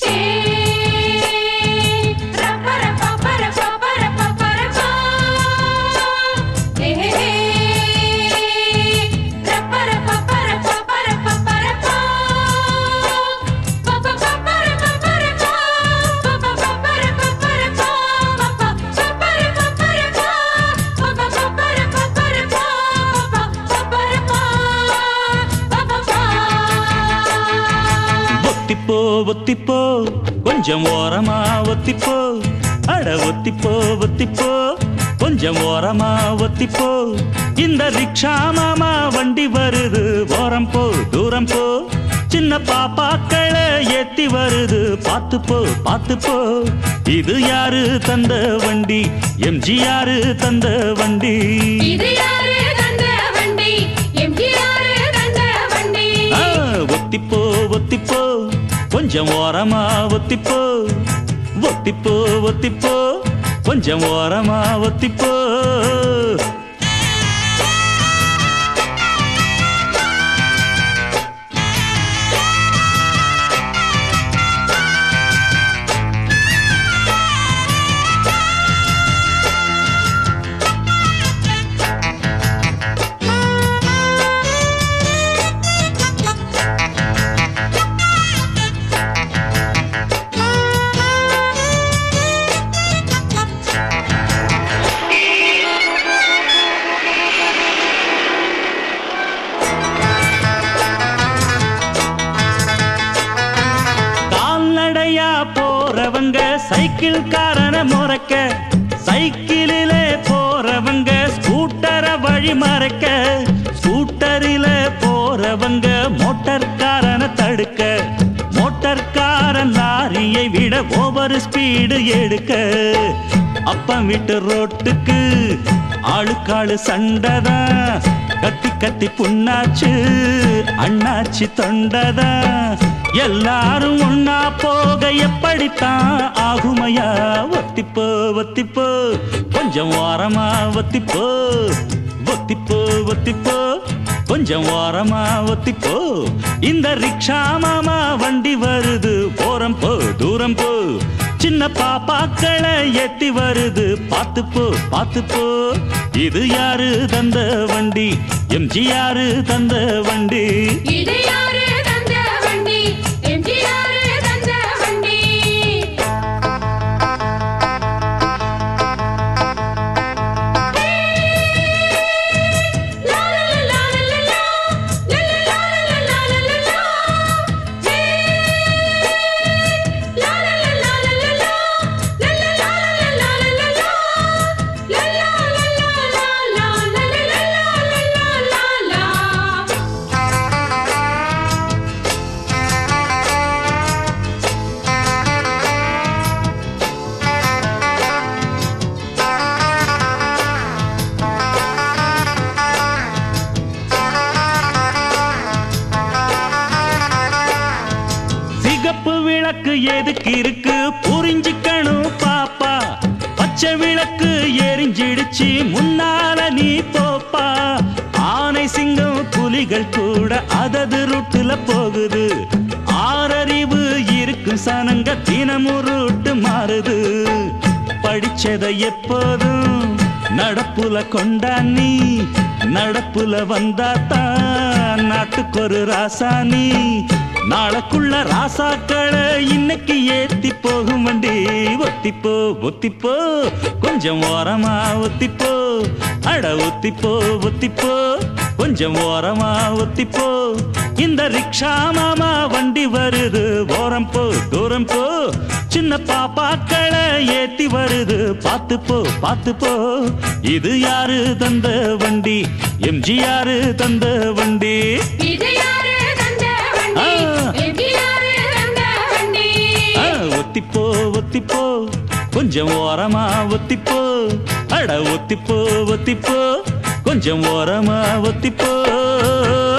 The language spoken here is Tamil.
ஒத்திப்போ ஒத்திப்போ கொஞ்சம் ஓரமா ஒத்திப்போ அட ஒத்திப்போ ஒத்திப்போ கொஞ்சம் ஓரமா ஒத்திப்போ இந்த ரிக்ஷா மாமா வண்டி வருது ஓரம் போ தூரம் போ சின்ன பாப்பாக்களை ஏத்தி வருது பார்த்து போ பார்த்து போ இது யாரு தந்த வண்டி எம்ஜிஆர் தந்த வண்டி இது யாரு தந்த வண்டி எம்ஜிஆர் தந்த வண்டி ஆ, ஒத்திப்போ ஒத்திப்போ கொஞ்சம் ஓரமா ஒத்திப்போ ஒத்திப்போ ஒத்திப்போ கொஞ்சம் ஓரமா ஒத்திப்போ கால்நடையா போறவங்க சைக்கிள் காரன முறைக்க சைக்கிளில போறவங்க ஸ்கூட்டரை வழி மறைக்க ஸ்கூட்டரில போறவங்க மோட்டார்காரனை தடுக்க மோட்டார்காரன் லாரியை விட ஓவர் ஸ்பீடு எடுக்க அப்பம் விட்டு ரோட்டுக்கு ஆளுக்காளு சண்டைதான் கத்தி கத்தி புண்ணாச்சு அண்ணாச்சி தொண்டதான் எல்லாரும் ஒன்னா போக எப்படித்தான் ஆகுமையா ஒத்திப்போ ஒத்திப்போ கொஞ்சம் ஓரமா ஒத்திப்போ ஒத்திப்போ ஒத்திப்போ கொஞ்சம் ஓரமா ஒத்திப்போ இந்த ரிக்ஷா மாமா வண்டி வருது போறம் போ தூரம் போ சின்ன பாப்பாக்களை எத்தி வருது பார்த்து போ பார்த்து போ இது யாரு தந்த வண்டி எம்ஜிஆர் தந்த வண்டி இது யாரு தந்த வண்டி எம்ஜிஆர் தந்த வண்டி லா லா லா லா லா லா லா லா லா லா லா லா ஹே லா லா லா லா லா லா லா லா லா லா லா லா லா லா லா லா லா லா லா சிகப்பு விளக்கு எதுக்கு இருக்கு புரிஞ்சுக்கணும் பாப்பா பச்சை விளக்கு எரிஞ்சிடுச்சு முன்னால நீ போப்பா ஆனை சிங்கம் புலிகள் கூட அதது ரூட்டுல போகுது ஆறறிவு இருக்கு சனங்க தினமும் ரூட்டு மாறுது படிச்சதை எப்போதும் நடப்புல கொண்டா நீ நடப்புல வந்தாத்தான் நாட்டுக்கு ஒரு ராசானி நாளைக்குள்ள ராசாக்களை இன்னைக்கு ஏத்தி போகும் வண்டி ஒத்திப்போ ஒத்திப்போ கொஞ்சம் ஓரமா ஒத்திப்போ அட ஒத்திப்போ ஒத்திப்போ கொஞ்சம் ஓரமா ஒத்திப்போ இந்த ரிக்ஷா மாமா வண்டி வருது ஓரம் போ தூரம் போ சின்ன பாப்பாக்களை ஏத்தி வருது பார்த்து போ பார்த்து போ இது யாரு தந்த வண்டி எம்ஜிஆர் தந்த வண்டி இது யாரு தந்த வண்டி ஆ. எம்ஜிஆர் தந்த வண்டி ஆ, ஒத்திப்போ ஒத்திப்போ கொஞ்சம் ஓரமா ஒத்திப்போ அட ஒத்திப்போ ஒத்திப்போ கொஞ்சம் ஓரமா ஒத்திப்போ